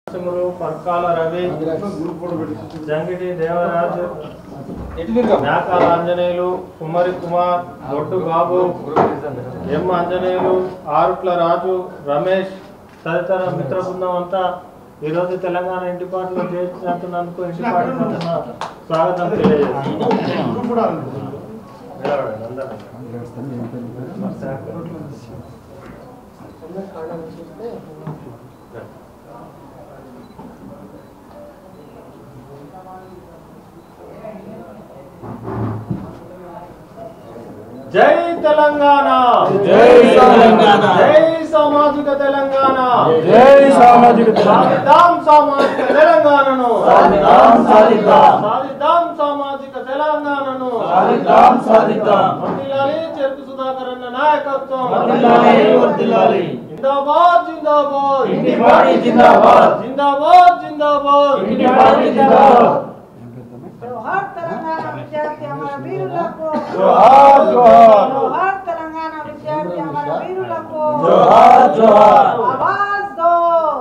నరసింహులు పర్కాల రవి జంగిటి దేవరాజు మేకాల ఆంజనేయులు కుమ్మరి కుమార్ బొట్టు బాబు ఎం ఆంజనేయులు ఆరుట్ల రాజు రమేష్ తదితర మిత్ర బృందం అంతా ఈరోజు తెలంగాణ ఇంటిపాటులో చేసినందుకు ఇంటిపాటు తరఫున స్వాగతం తెలియజేస్తున్నాం నిలబడండి అందరూ. జై తెలంగాణ జై తెలంగాణ. జై సామాజిక తెలంగాణ జై సామాజిక తెలంగాణ. సాధిద్దాం సామాజిక తెలంగాణను సాధిద్దాం, సాధిద్దాం. సాధిద్దాం సామాజిక తెలంగాణను సాధిద్దాం, సాధిద్దాం. వర్ధిల్లాలి చెరుకు సుధాకర్ అన్న నాయకత్వం వర్ధిల్లాలి, వర్ధిల్లాలి. జిందాబాద్ జిందాబాద్ ఇంటి పార్టీ జిందాబాద్. జిందాబాద్ జిందాబాద్ ఇంటి పార్టీ జిందాబాద్. జోహార్ తెలంగాణ విద్యార్థి అమర వీరులకు జోహార్, జోహార్. జోహార్ తెలంగాణ విద్యార్థి అమర వీరులకు జోహార్, జోహార్. ఆవాజ్ దో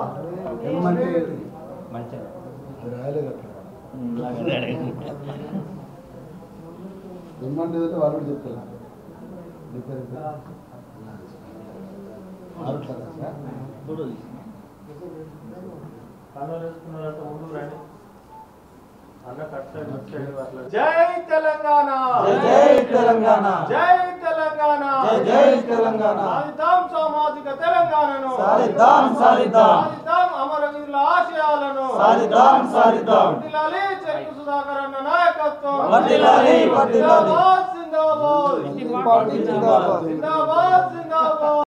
ఏమంటే వాళ్ళు కూడా చెప్తారు నీ పేరు ఏం పేరు? ఆరుట్ల రాజా? కన్నులు వేసుకున్నారంటే ముందుకు రండి. అన్న కట్ సైడ్, ఇటు సైడ్ అట్లా. జై తెలంగాణ జై తెలంగాణ. జై తెలంగాణ జై జై తెలంగాణ. సాధిద్దాం సామాజిక తెలంగాణను సాధిద్దాం, సాధిద్దాం. సాధిద్దాం అమరవీరుల ఆశయాలను సాధిద్దాం, సాధిద్దాం. వర్ధిల్లాలి చెరుకు సుధాకర్ అన్న నాయకత్వం వర్ధిల్లాలి, వర్ధిల్లాలి. జిందాబాద్ జిందాబాద్ ఇంటి పార్టీ జిందాబాద్. జిందాబాద్ జిందాబాద్